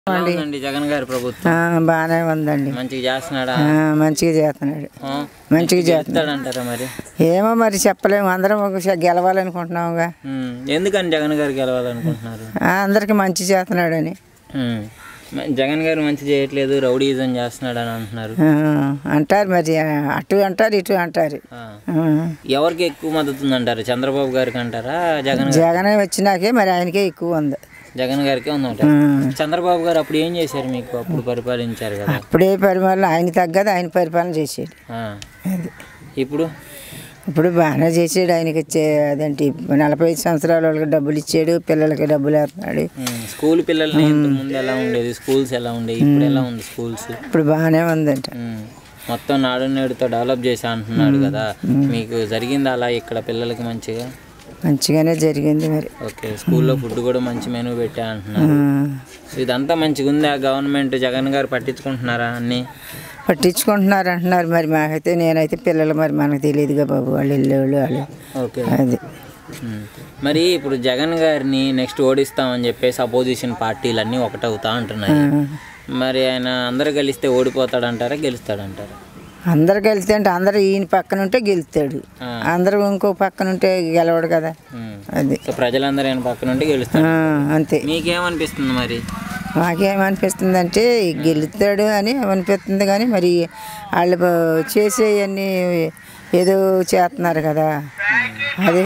ఎలా ఉందండి జగన్ గారి ప్రభుత్వం ఆ, బాగానే ఉందండి మంచిగా చేస్తున్నాడా ఆ, మంచిగా చేస్తున్నాడు ఆ? మంచిగా చేస్తున్నాడు చేస్తాడంటారా మరి ఏమో మరి చెప్పలేము అందరం ఒక గెలవాలనుకుంటున్నాముగా ఉమ్, ఎందుకని జగన్ గారు గెలవాలనుకుంటున్నారు ఆ, అందరికి మంచి చేస్తున్నాడని ఉమ్, మ- జగన్ గారు మంచి చేయట్లేదు రౌడీజం చేస్తున్నాడు అని అంటున్నారు ఆ, అంటారు మరి ఆ, అటు అంటారు ఇటు అంటారు ఆ. ఆ, ఎవరికి ఎక్కువ మద్దతు ఉందంటారు చంద్రబాబు గారికి అంటారా జగన్ గారు జగన్ వచ్చినాకే మరి ఆయనకే ఎక్కువ ఉంది జగన్ గారికే ఉందంట ఆ, చంద్రబాబు గారు అప్పుడు ఏం చేశారు మీకు అప్పుడు పరిపాలించారు కదా అప్పుడే పరిపాలన ఆయన తగ్గదు ఆయన పరిపాలన చేసాడు ఆ. అది ఇప్పుడు ఇప్పుడు బాగానే చేసాడు ఆయనకి ఇచ్చే అదేంటి నలభై ఐదు సంవత్సరాల వాళ్ళకి డబ్బులు ఇచ్చాడు పిల్లలకి డబ్బులు వేస్తున్నాడు ఉమ్, స్కూల్ పిల్లల్ని ఇంత ముందు ఎలా ఉండేది స్కూల్స్ ఎలా ఉండేవి ఇప్పుడు ఎలా ఉంది స్కూల్స్ ఇప్పుడు బాగానే ఉందంట ఉమ్, మొత్తం నాడు నేడుతో డెవలప్ చేసా అంటున్నాడు కదా మీకు జరిగింది అలా ఇక్కడ పిల్లలకి మంచిగా మంచిగానే జరిగింది మరి ఓకే స్కూల్లో ఫుడ్ కూడా మంచి మెనూ పెట్టా అంటున్నారు ఆ, సో ఇదంతా మంచిగా ఉందా గవర్నమెంట్ జగన్ గారు పట్టించుకుంటున్నారా అన్ని పట్టించుకుంటున్నారు అంటున్నారు మరి మాకైతే నేనైతే పిల్లలు మరి మనకు తెలియదుగా బాబు వాళ్ళు వెళ్ళేవాళ్ళు వాళ్ళు ఓకే అది ఉమ్. మరి ఇప్పుడు జగన్ గారిని నెక్స్ట్ ఓడిస్తామని చెప్పేసి అపోజిషన్ పార్టీలన్నీ ఒకటవుతా అంటున్నాయి మరి ఆయన అందరు కలిస్తే ఓడిపోతాడంటారా గెలుస్తాడంటారా అందరు గెలితే అంటే అందరు ఈయన పక్కన ఉంటే గెలుస్తాడు ఆ. అందరూ ఇంకో పక్కన ఉంటే గెలవడు కదా ఉమ్. అది సో ప్రజలందరూ ఆయన పక్కన ఉంటే గెలుస్తారు ఆ, అంతే మీకేమనిపిస్తుంది మరి మాకేమనిపిస్తుంది అంటే గెలుస్తాడు అని అనిపిస్తుంది కానీ మరి వాళ్ళు చేసేవన్నీ ఏదో చేస్తున్నారు కదా అది